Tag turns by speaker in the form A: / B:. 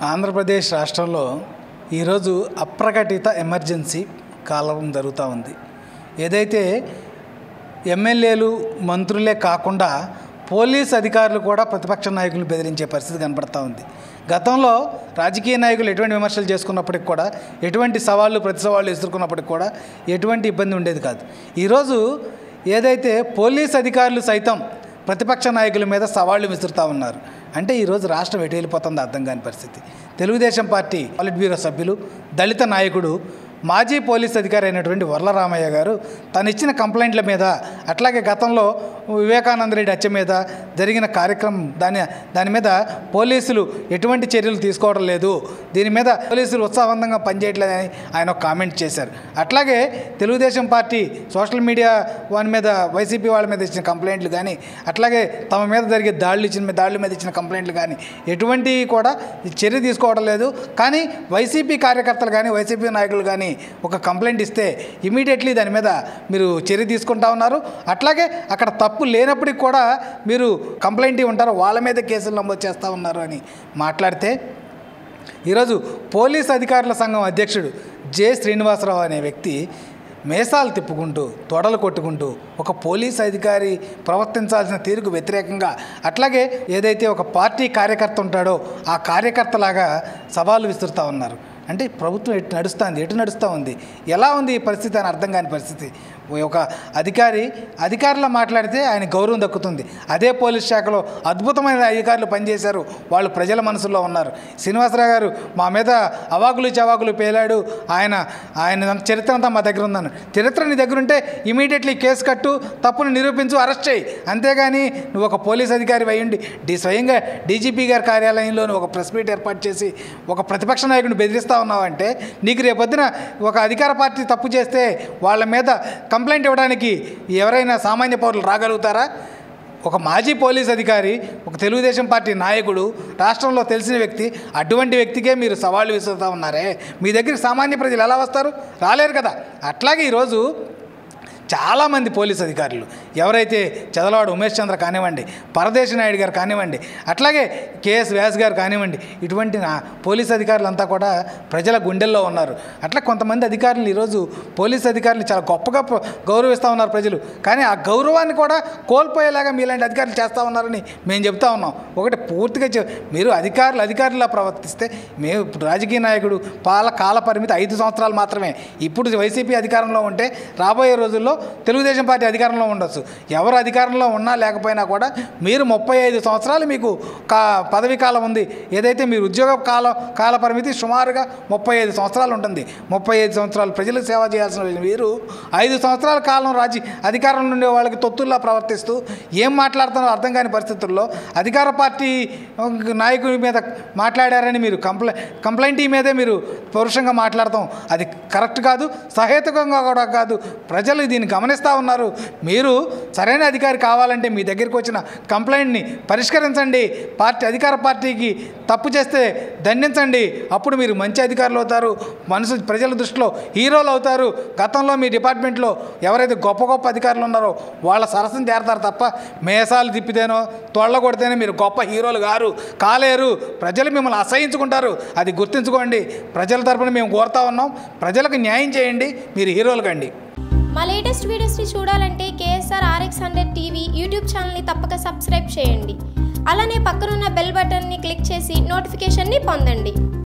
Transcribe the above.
A: ఆంధ్రప్రదేశ్ రాష్ట్రంలో ఈరోజు అప్రకటిత ఎమర్జెన్సీ కాలం జరుగుతూ ఉంది ఏదైతే ఎమ్మెల్యేలు మంత్రులే కాకుండా పోలీస్ అధికారులు కూడా ప్రతిపక్ష నాయకులు బెదిరించే పరిస్థితి కనబడతా ఉంది గతంలో రాజకీయ నాయకులు ఎటువంటి విమర్శలు చేసుకున్నప్పటికి కూడా ఎటువంటి సవాళ్ళు ప్రతి సవాళ్ళు ఎదుర్కొన్నప్పటికి కూడా ఎటువంటి ఇబ్బంది ఉండేది కాదు ఈరోజు ఏదైతే పోలీస్ అధికారులు సైతం ప్రతిపక్ష నాయకుల మీద సవాళ్లు విసురుతూ ఉన్నారు అంటే ఈరోజు రాష్ట్రం ఎటు వెళ్ళిపోతుందో అర్థం కాని పరిస్థితి తెలుగుదేశం పార్టీ పాలిట్ బ్యూరో సభ్యులు దళిత నాయకుడు మాజీ పోలీస్ అధికారి అయినటువంటి వర్లరామయ్య గారు తను ఇచ్చిన కంప్లైంట్ల మీద అట్లాగే గతంలో వివేకానంద రెడ్డి హత్య మీద జరిగిన కార్యక్రమం దాని దాని మీద పోలీసులు ఎటువంటి చర్యలు తీసుకోవడం లేదు దీని మీద పోలీసులు ఉత్సాహవంతంగా పనిచేయట్లేదని ఆయన ఒక కామెంట్ చేశారు అట్లాగే తెలుగుదేశం పార్టీ సోషల్ మీడియా వాని మీద వైసీపీ వాళ్ళ మీద ఇచ్చిన కంప్లైంట్లు కానీ అట్లాగే తమ మీద జరిగే దాడులు ఇచ్చిన దాడుల మీద ఇచ్చిన కంప్లైంట్లు కానీ ఎటువంటి కూడా చర్య తీసుకోవడం లేదు కానీ వైసీపీ కార్యకర్తలు కానీ వైసీపీ నాయకులు కానీ ఒక కంప్లైంట్ ఇస్తే ఇమీడియట్లీ దాని మీద మీరు చర్య తీసుకుంటా ఉన్నారు అట్లాగే అక్కడ తప్పు లేనప్పటికి కూడా మీరు కంప్లైంట్ ఉంటారు వాళ్ళ మీద కేసులు నమోదు చేస్తూ ఉన్నారు అని మాట్లాడితే ఈరోజు పోలీస్ అధికారుల సంఘం అధ్యక్షుడు జె శ్రీనివాసరావు అనే వ్యక్తి మేసాలు తిప్పుకుంటూ తొడలు కొట్టుకుంటూ ఒక పోలీస్ అధికారి ప్రవర్తించాల్సిన తీరుకు వ్యతిరేకంగా అట్లాగే ఏదైతే ఒక పార్టీ కార్యకర్త ఉంటాడో ఆ కార్యకర్తలాగా సవాలు విసురుతూ ఉన్నారు అంటే ప్రభుత్వం ఎటు నడుస్తుంది ఎటు నడుస్తూ ఉంది ఎలా ఉంది ఈ పరిస్థితి అని అర్థం కాని పరిస్థితి ఒక అధికారి అధికారులు మాట్లాడితే ఆయన గౌరవం దక్కుతుంది అదే పోలీస్ శాఖలో అద్భుతమైన అధికారులు పనిచేశారు వాళ్ళు ప్రజల మనసులో ఉన్నారు శ్రీనివాసరావు గారు మా మీద అవాకులు చవాకులు పేలాడు ఆయన ఆయన చరిత్ర అంతా మా దగ్గర ఉందన్న చరిత్ర నీ దగ్గర ఉంటే ఇమీడియట్లీ కేసు కట్టు తప్పును నిరూపించు అరెస్ట్ చేయి అంతేగాని నువ్వు ఒక పోలీస్ అధికారి అయ్యండి డి స్వయంగా డీజీపీ గారి కార్యాలయంలో నువ్వు ఒక ప్రెస్ మీట్ ఏర్పాటు చేసి ఒక ప్రతిపక్ష నాయకుడిని బెదిరిస్తా ఉన్నావంటే నీకు రేపొద్దున ఒక అధికార పార్టీ తప్పు చేస్తే వాళ్ళ మీద కంప్లైంట్ ఇవ్వడానికి ఎవరైనా సామాన్య పౌరులు రాగలుగుతారా ఒక మాజీ పోలీస్ అధికారి ఒక తెలుగుదేశం పార్టీ నాయకుడు రాష్ట్రంలో తెలిసిన వ్యక్తి అటువంటి వ్యక్తికే మీరు సవాళ్ళు విసురుతూ ఉన్నారే మీ దగ్గరికి సామాన్య ప్రజలు ఎలా వస్తారు రాలేరు కదా అట్లాగే ఈరోజు చాలామంది పోలీస్ అధికారులు ఎవరైతే చదలవాడు ఉమేష్ చంద్ర కానివ్వండి పరదేశి నాయుడు గారు కానివ్వండి అట్లాగే కేఎస్ వ్యాస్ గారు కానివ్వండి ఇటువంటి నా పోలీస్ అధికారులంతా కూడా ప్రజల గుండెల్లో ఉన్నారు అట్లా కొంతమంది అధికారులు ఈరోజు పోలీస్ అధికారులు చాలా గొప్పగా ప్ర- గౌరవిస్తూ ఉన్నారు ప్రజలు కానీ ఆ గౌరవాన్ని కూడా కోల్పోయేలాగా మీలాంటి అధికారులు చేస్తూ ఉన్నారని మేము చెప్తా ఉన్నాం ఒకటి పూర్తిగా చె- మీరు అధికారులు అధికారులా ప్రవర్తిస్తే మేము రాజకీయ నాయకుడు పాల కాల పరిమితి ఐదు సంవత్సరాలు మాత్రమే ఇప్పుడు వైసీపీ అధికారంలో ఉంటే రాబోయే రోజుల్లో తెలుగుదేశం పార్టీ అధికారంలో ఉండొచ్చు ఎవరు అధికారంలో ఉన్నా లేకపోయినా కూడా మీరు ముప్పై ఐదు సంవత్సరాలు మీకు కా పదవి కాలం ఉంది ఏదైతే మీరు ఉద్యోగ కాల కాల పరిమితి సుమారుగా ముప్పై ఐదు సంవత్సరాలు ఉంటుంది ముప్పై ఐదు సంవత్సరాలు ప్రజలకు సేవ చేయాల్సిన మీరు ఐదు సంవత్సరాల కాలం రాజీ అధికారంలో ఉండే వాళ్ళకి తొత్తుల్లా ప్రవర్తిస్తూ ఏం మాట్లాడుతున్నారో అర్థం కాని పరిస్థితుల్లో అధికార పార్టీ నాయకుడి మీద మాట్లాడారని మీరు కంప్లై కంప్లైంట్ మీదే మీరు పౌరుషంగా మాట్లాడతాం అది కరెక్ట్ కాదు సహేతుకంగా కూడా కాదు ప్రజలు దీన్ని గమనిస్తూ ఉన్నారు మీరు సరైన అధికారి కావాలంటే మీ దగ్గరికి వచ్చిన కంప్లైంట్ని పరిష్కరించండి పార్టీ అధికార పార్టీకి తప్పు చేస్తే దండించండి అప్పుడు మీరు మంచి అధికారులు అవుతారు మనసు ప్రజల దృష్టిలో హీరోలు అవుతారు గతంలో మీ డిపార్ట్మెంట్లో ఎవరైతే గొప్ప గొప్ప అధికారులు ఉన్నారో వాళ్ళ సరసన చేరతారు తప్ప మేసాలు తిప్పితేనో తొళ్ళ కొడితేనే మీరు గొప్ప హీరోలు గారు కాలేరు ప్రజలు మిమ్మల్ని అసహించుకుంటారు అది గుర్తుంచుకోండి ప్రజల తరపున మేము కోరుతా ఉన్నాం ప్రజలకు న్యాయం చేయండి మీరు హీరోలు కండి
B: మా లేటెస్ట్ వీడియోస్ని చూడాలంటే KSR RX hundred TV YouTube ఛానల్ని తప్పక సబ్స్క్రైబ్ చేయండి అలానే పక్కనున్న బెల్ బటన్ని క్లిక్ చేసి నోటిఫికేషన్ని పొందండి